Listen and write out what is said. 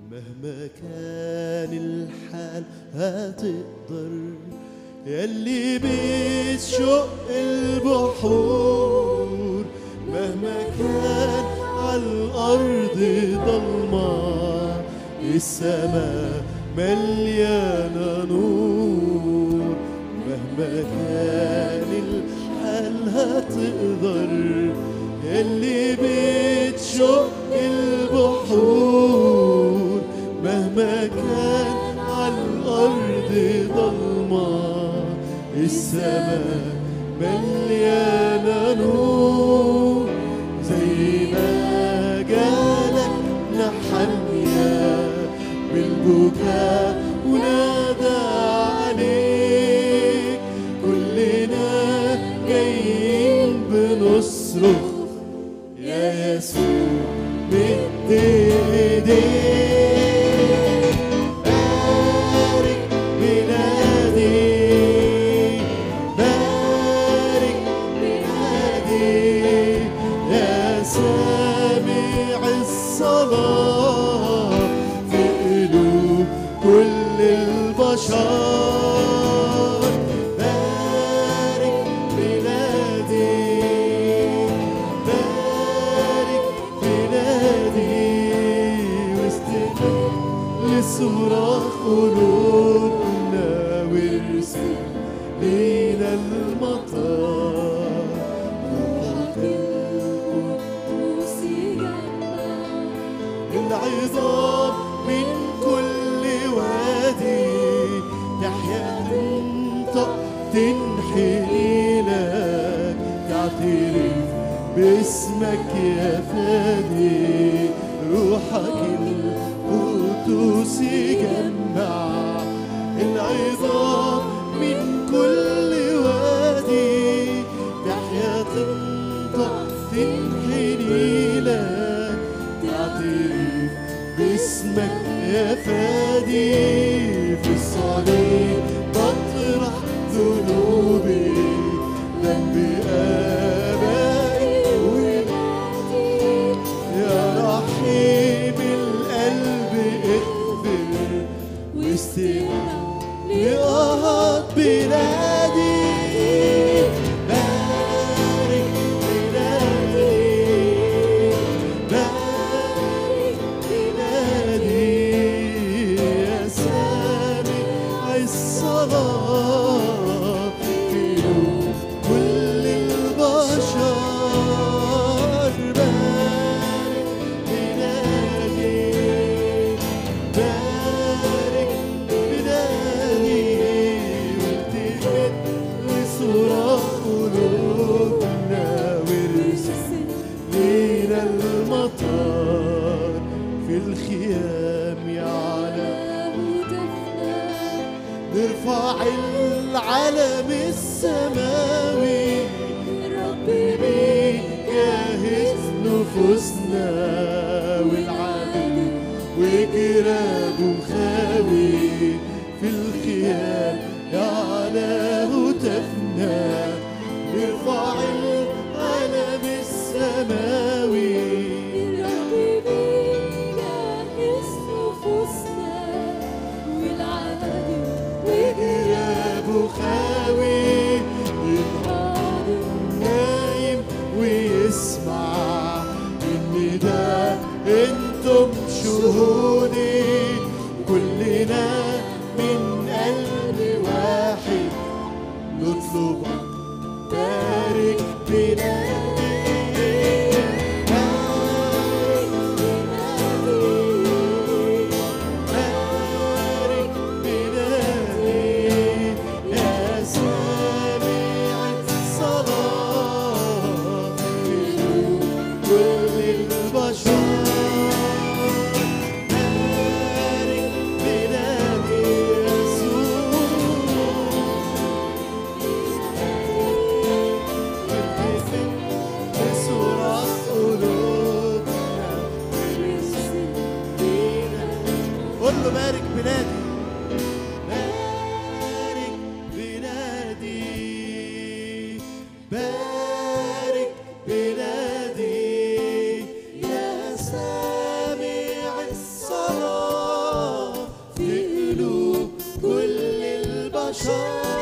مهما كان الحال هتقدر يلي بتشق البحور مهما كان على الأرض ضلمة السماء مليانة نور مهما كان الحال هتقدر يلي بتشق البحور مهما كان على الأرض ضلمة السماء مليانة نور زي ما جالك نحنيا بالبكاء ونادى عليك كلنا جايين بنصرخ يا يسوع مد ايديك بارك بلادي بارك بلادي يا سامع الصلاة في قلوب كل البشر بارك بلادي بارك بلادي واستقبل لصراخ قلوبنا وارسل لينا المطر روحك القدوس جمع العظام من كل وادي تحيا تنطق تنحني لك تعترف باسمك يا فادي روحك القدوس جمع العظام من كل وادي تحيا تنطق تنحني لك تعترف باسمك يا فادي في الصليب بطرح ذنوبي ذنب آبائي وولادي يا رحيم القلب اغفر واستمع لآهات بلادي بارك بلادي بارك بلادي يا سامع الصلاة في يوم كل البشر بارك بلادي بارك بلادي والتفت لصراخ قلوبنا وارسل لينا المطر في الخيام يعلى نرفع العلم السماوي رب بيجهز نفوسنا والعدو وجرابه خاوي في الخيام يعلى هتافنا نرفع العلم السماوي الرب بيجهز نفوسنا والعدو وجرابه خاوي وجراده نايم ويسمع النداء انتم شهودي كلنا من قلب واحد نطلبك بارك بلادي بارك بلادي بارك بلادي يا سامع الصلاة في كل البشر بارك بلادي يسوع البشر